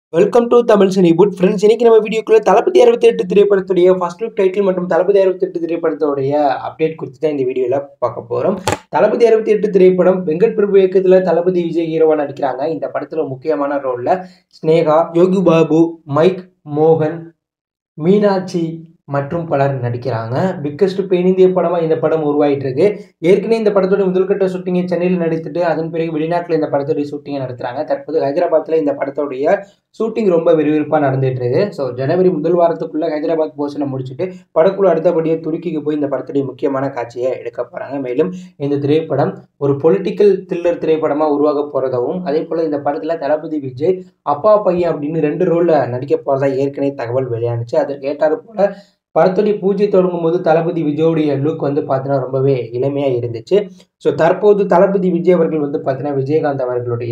welcome to Tamil சினிபுட் friends இன்னைக்கு நம்ம வீடியோக்குள்ள தளபதி அறுபத்தி எட்டு திரைப்படத்துடைய ஃபர்ஸ்ட் லுக் டைட்டில் மற்றும் தளபதி அறுபத்தி எட்டு திரைப்படத்துடைய அப்டேட் குறித்து தான் இந்த வீடியோவில் பார்க்க போகிறோம் தளபதி அறுபத்தி எட்டு திரைப்படம் வெங்கட் பிரபு இயக்கத்தில் தளபதி விஜய் ஹீரோவாக நடிக்கிறாங்க இந்த படத்தில் முக்கியமான ரோலில் ஸ்னேகா யோகி பாபு மைக் மோகன் மீனாட்சி மற்றும் பலர் நடிக்கிறாங்க பிக்கஸ்ட் பெயின் இந்திய படமாக இந்த படம் உருவாயிட்டு இருக்கு ஏற்கனவே இந்த படத்தோட முதல்கட்ட ஷூட்டிங்கை சென்னையில் நடித்துட்டு அதன் பிறகு வெளிநாட்டில் இந்த படத்தோடைய ஷூட்டிங்கை நடத்துறாங்க தற்போது ஹைதராபாத்தில் இந்த படத்தோடைய ஷூட்டிங் ரொம்ப விறுவிறுப்பாக நடந்துட்டு இருக்கு ஸோ ஜனவரி முதல் வாரத்துக்குள்ள ஹைதராபாத் போர்ஷனை முடிச்சுட்டு படக்குழு அடுத்தபடியாக துருக்கிக்கு போய் இந்த படத்துடைய முக்கியமான காட்சியை எடுக்க போறாங்க மேலும் இந்த திரைப்படம் ஒரு பொலிட்டிக்கல் த்ரில்லர் திரைப்படமாக உருவாக போறதாகவும் அதே போல இந்த படத்தில் தளபதி விஜய் அப்பா பையன் அப்படின்னு ரெண்டு ரோல்ல நடிக்க போறதா ஏற்கனவே தகவல் வெளியானுச்சு அதற்கு ஏற்றாறு போல படத்துடைய பூஜை தொடங்கும் போது தளபதி விஜயோடைய லுக் வந்து பார்த்தீங்கன்னா ரொம்பவே இளமையாக இருந்துச்சு ஸோ தற்போது தளபதி விஜய் அவர்கள் வந்து பார்த்தீங்கன்னா விஜயகாந்த் அவர்களுடைய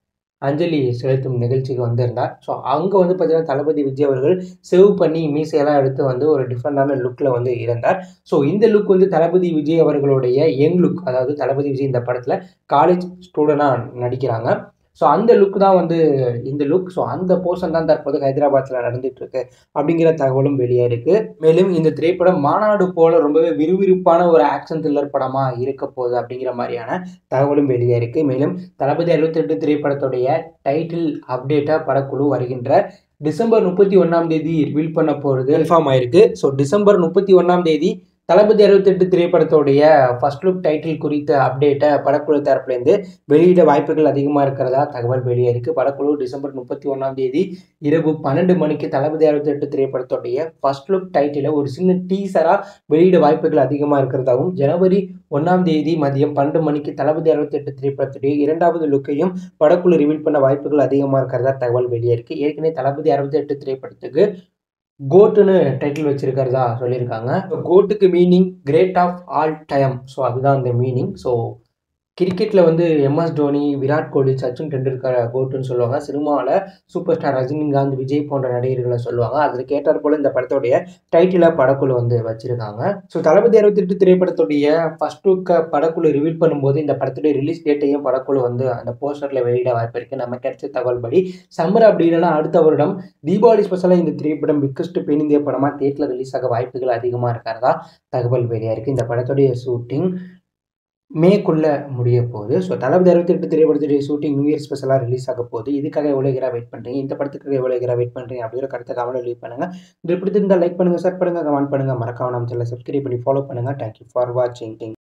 அஞ்சலி செலுத்தும் நிகழ்ச்சிக்கு வந்திருந்தார் ஸோ அங்கே வந்து பார்த்தீங்கன்னா தளபதி விஜய் அவர்கள் சேவ் பண்ணி மீசையெல்லாம் எடுத்து வந்து ஒரு டிஃப்ரெண்டான லுக்கில் வந்து இருந்தார் ஸோ இந்த லுக் வந்து தளபதி விஜய் அவர்களுடைய யங் லுக் அதாவது தளபதி விஜய் இந்த படத்தில் காலேஜ் ஸ்டூடெண்டாக நடிக்கிறாங்க ஸோ அந்த லுக் தான் வந்து இந்த லுக் ஸோ அந்த போர்ஷன் தான் தற்போது ஹைதராபாத்தில் நடந்துட்டு இருக்கு அப்படிங்கிற தகவலும் வெளியே இருக்கு மேலும் இந்த திரைப்படம் மாநாடு போல ரொம்பவே விறுவிறுப்பான ஒரு ஆக்ஷன் த்ரில்லர் படமாக இருக்க போகுது அப்படிங்கிற மாதிரியான தகவலும் வெளியே இருக்கு மேலும் தளபதி அறுபத்தெட்டு திரைப்படத்துடைய டைட்டில் அப்டேட்டாக படக்குழு வருகின்ற டிசம்பர் முப்பத்தி ஒன்றாம் தேதி ரிவீல் பண்ண போகிறது கன்ஃபார்ம் ஆயிருக்கு ஸோ டிசம்பர் முப்பத்தி ஒன்றாம் தேதி தளபதி அறுபத்தெட்டு திரைப்படத்துடைய ஃபர்ஸ்ட் லுக் டைட்டில் குறித்த அப்டேட்டை படக்குழு தரப்புலேருந்து வெளியிட வாய்ப்புகள் அதிகமாக இருக்கிறதா தகவல் வெளியே இருக்கு படக்குழு டிசம்பர் முப்பத்தி ஒன்றாம் தேதி இரவு பன்னெண்டு மணிக்கு தளபதி அறுபத்தெட்டு திரைப்படத்துடைய ஃபர்ஸ்ட் லுக் டைட்டிலை ஒரு சின்ன டீசராக வெளியிட வாய்ப்புகள் அதிகமாக இருக்கிறதாகவும் ஜனவரி ஒன்றாம் தேதி மதியம் பன்னெண்டு மணிக்கு தளபதி அறுபத்தெட்டு திரைப்படத்துடைய இரண்டாவது லுக்கையும் படக்குழு ரிவீல் பண்ண வாய்ப்புகள் அதிகமாக இருக்கிறதா தகவல் வெளியே இருக்கு ஏற்கனவே தளபதி அறுபத்தெட்டு திரைப்படத்துக்கு கோட்டுன்னு டைட்டில் வச்சிருக்கிறதா சொல்லியிருக்காங்க கோட்டுக்கு meaning great of all time so அதுதான் அந்த மீனிங் ஸோ கிரிக்கெட்டில் வந்து எம்எஸ் தோனி விராட் கோலி சச்சின் டெண்டுல்கர் கோட்டுன்னு சொல்லுவாங்க சினிமாவில் சூப்பர் ஸ்டார் ரஜினிகாந்த் விஜய் போன்ற நடிகர்களை சொல்லுவாங்க அதில் கேட்டார் போல் இந்த படத்தோடைய டைட்டிலாக படக்குழு வந்து வச்சுருக்காங்க ஸோ தளபதி அறுபத்தெட்டு திரைப்படத்துடைய ஃபர்ஸ்ட் லுக்கை படக்குழு ரிவீல் பண்ணும்போது இந்த படத்துடைய ரிலீஸ் டேட்டையும் படக்குழு வந்து அந்த போஸ்டரில் வெளியிட வாய்ப்பு இருக்குது நம்ம கிடைச்ச தகவல் படி சம்மர் அப்படி இல்லைன்னா அடுத்த வருடம் தீபாவளி ஸ்பெஷலாக இந்த திரைப்படம் பிக்கஸ்ட் பெண் இந்திய படமாக தேட்டில் ரிலீஸ் ஆக வாய்ப்புகள் அதிகமாக இருக்கிறதா தகவல் வெளியாக இருக்குது இந்த படத்துடைய ஷூட்டிங் மேக்குள்ளே முடிய போகுது ஸோ தளபதி அறுபத்தி எட்டு திரைப்படத்துடைய ஷூட்டிங் நியூ இயர் ஸ்பெஷலாக ரிலீஸ் ஆக போகுது இதுக்காக எவ்வளோ கிரா வெயிட் பண்ணுறீங்க இந்த படத்துக்காக எவ்வளோ கிரா வெயிட் பண்ணுறீங்க அப்படிங்கிற கருத்தை கமெண்ட் லீவ் பண்ணுங்கள் இது பிடித்திருந்தால் லைக் பண்ணுங்கள் ஷேர் பண்ணுங்கள் கமெண்ட் பண்ணுங்கள் மறக்காம நம்ம சேனலை சப்ஸ்கிரைப் பண்ணி ஃபாலோ பண்ணுங்கள் தேங்க்யூ ஃபார் வாட்சிங்